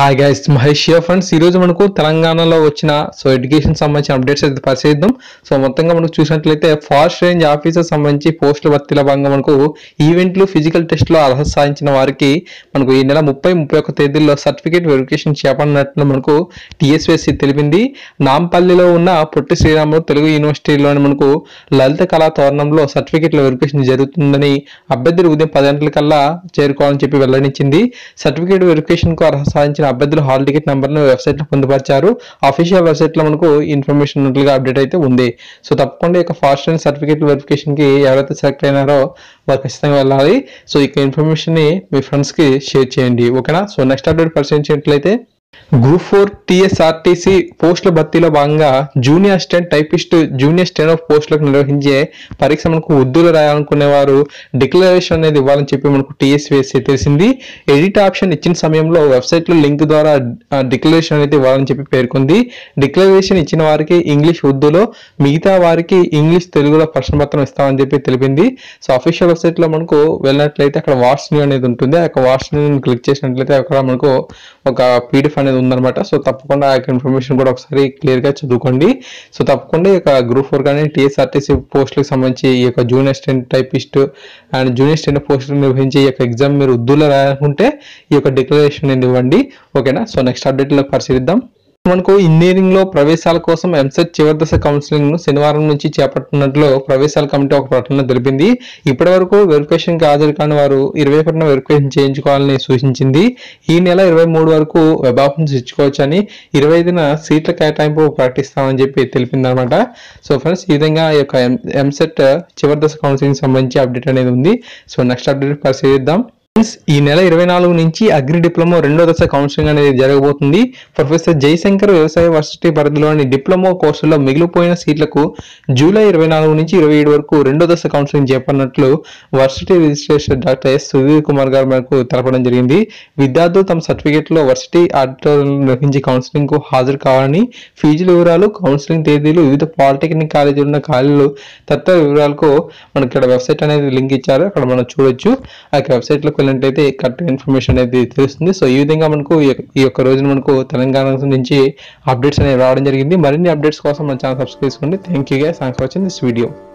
hi guys Mahesh friends ఈ రోజు మనకు తెలంగాణలో వచ్చిన సో ఎడ్యుకేషన్ సంబంధించిన అప్డేట్స్ అయితే పరిశీలిద్దాం సో మొత్తంగా మనకు చూసినట్లయితే ఫాస్ట్ రేంజ్ ఆఫీసర్ సంబంధించి పోస్టుల భర్తీల భాగంగా మనకు ఈవెంట్లు ఫిజికల్ టెస్ట్లో అర్హత సాధించిన వారికి మనకు ఈ నెల ముప్పై ముప్పై ఒక్క తేదీల్లో సర్టిఫికేట్ వెరిఫికేషన్ చేపట్టినట్లు మనకు టీఎస్ఎస్సి తెలిపింది నాంపల్లిలో ఉన్న పొట్టి శ్రీరాములు తెలుగు యూనివర్సిటీలోని మనకు లలిత కళా తోరణంలో సర్టిఫికేట్ల వెరిఫికేషన్ జరుగుతుందని అభ్యర్థులు ఉదయం పది గంటలకల్లా చేరుకోవాలని చెప్పి వెల్లడించింది సర్టిఫికేట్ వెరిఫికేషన్ కు అర్హత సాధించిన అభ్యర్థులు హాల్ టికెట్ నెంబర్ను వెబ్సైట్ లో పొందుపరిచారు అఫీషియల్ వెబ్సైట్ లో మనకు ఇన్ఫర్మేషన్ ఉన్నట్లుగా అప్డేట్ అయితే ఉంది సో తప్పకుండా ఇక ఫాస్ట్ అండ్ సర్టిఫికేట్ వెరిఫికేషన్ కి ఎవరైతే సెలెక్ట్ అయినారో వారు ఖచ్చితంగా వెళ్ళాలి సో ఇక ఇన్ఫర్మేషన్ ని మీ ఫ్రెండ్స్ కి షేర్ చేయండి ఓకేనా సో నెక్స్ట్ అప్డేట్ పరిశీలించినట్లయితే గ్రూప్ ఫోర్ టీఎస్ఆర్టీసీ పోస్టుల భర్తీలో భాగంగా junior assistant typist junior steno పోస్టులకు నిర్వహించే పరీక్ష మనకు ఉర్దూలో రాయాలనుకునే వారు డిక్లరేషన్ అనేది ఇవ్వాలని చెప్పి మనకు టీఎస్వీఎస్సీ తెలిసింది ఎడిట్ ఆప్షన్ ఇచ్చిన సమయంలో వెబ్సైట్ లో లింక్ ద్వారా డిక్లరేషన్ అనేది ఇవ్వాలని చెప్పి పేర్కొంది డిక్లరేషన్ ఇచ్చిన వారికి ఇంగ్లీష్ ఉర్దూలో మిగతా వారికి ఇంగ్లీష్ తెలుగులో ప్రశ్న పత్రం ఇస్తామని చెప్పి తెలిపింది సో అఫీషియల్ వెబ్సైట్ లో మనకు వెళ్ళినట్లయితే అక్కడ వాట్స్ న్యూ అనేది ఉంటుంది ఆ యొక్క వాట్స్ న్యూ క్లిక్ చేసినట్లయితే అక్కడ మనకు ఒక పీడిఎఫ్ అనేది ఉందన్నమాట సో తప్పకుండా ఆ యొక్క ఇన్ఫర్మేషన్ కూడా ఒకసారి క్లియర్ గా చదువుకోండి సో తప్పకుండా ఈ యొక్క గ్రూప్ ఫోర్ కానీ టీఎస్ఆర్టీసీ పోస్టులకు సంబంధించి ఈ యొక్క junior assistant typist and junior steno పోస్టులు నిర్వహించే ఈ యొక్క ఎగ్జామ్ మీరు ఉర్దూలో రాయాలనుకుంటే ఈ యొక్క డిక్లరేషన్ అనేది ఇవ్వండి ఓకేనా సో నెక్స్ట్ అప్డేట్లో పరిశీలిద్దాం మనకు ఇంజనీరింగ్ లో ప్రవేశాల కోసం ఎంసెట్ చివరి దశ కౌన్సిలింగ్ ను శనివారం నుంచి చేపట్టినట్లు ప్రవేశాల కమిటీ ఒక ప్రకటన తెలిపింది ఇప్పటి వరకు వెరిఫికేషన్ కి హాజరు కాని వారు ఇరవై ఒకటిన వెరిఫికేషన్ చేయించుకోవాలని సూచించింది ఈ నెల ఇరవై మూడు వరకు వెబ్ ఆప్షన్స్ ఇచ్చుకోవచ్చని ఇరవై ఐదున సీట్ల కేటాయింపు ప్రకటిస్తామని చెప్పి తెలిపింది అనమాట సో ఫ్రెండ్స్ ఈ విధంగా ఈ యొక్క ఎంసెట్ చివరి దశ కౌన్సిలింగ్ సంబంధించి అప్డేట్ అనేది ఉంది సో నెక్స్ట్ అప్డేట్ పరిశీలిద్దాం ఫ్రెండ్స్, ఈ నెల ఇరవై నాలుగు నుంచి అగ్రి డిప్లొమా రెండో దశ కౌన్సిలింగ్ అనేది జరగబోతుంది ప్రొఫెసర్ జయశంకర్ వ్యవసాయ వర్సిటీ పరిధిలోని డిప్లొమా కోర్సుల్లో మిగిలిపోయిన సీట్లకు జూలై ఇరవై నాలుగు నుంచి ఇరవై ఏడు వరకు రెండో దశ కౌన్సిలింగ్ చేపట్టినట్లు varsity registration doctor S Sudheer Kumar గారు మనకు తెలపడం జరిగింది విద్యార్థులు తమ సర్టిఫికేట్ లో వర్సిటీ ఆడిటోరియం నిర్వహించే కౌన్సిలింగ్ కు హాజరు కావాలని ఫీజుల వివరాలు కౌన్సిలింగ్ తేదీలు వివిధ పాలిటెక్నిక్ కాలేజీలు ఉన్న ఖాళీలు తదితర వివరాలకు మనకి ఇక్కడ వెబ్సైట్ అనేది లింక్ ఇచ్చారు అక్కడ మనం చూడొచ్చు ఆ వెబ్సైట్ లోకి వెళ్ళినట్టయితే కరెక్ట్ ఇన్ఫర్మేషన్ అనేది తెలుస్తుంది సో ఈ విధంగా మనకు ఈ యొక్క- ఈ యొక్క రోజున మనకు తెలంగాణ నుంచి అప్డేట్స్ అనేవి రావడం జరిగింది మరిన్ని అప్డేట్స్ కోసం మన ఛానల్ సబ్స్క్రైబ్ చేసుకోండి thank you guys thanks for watching this video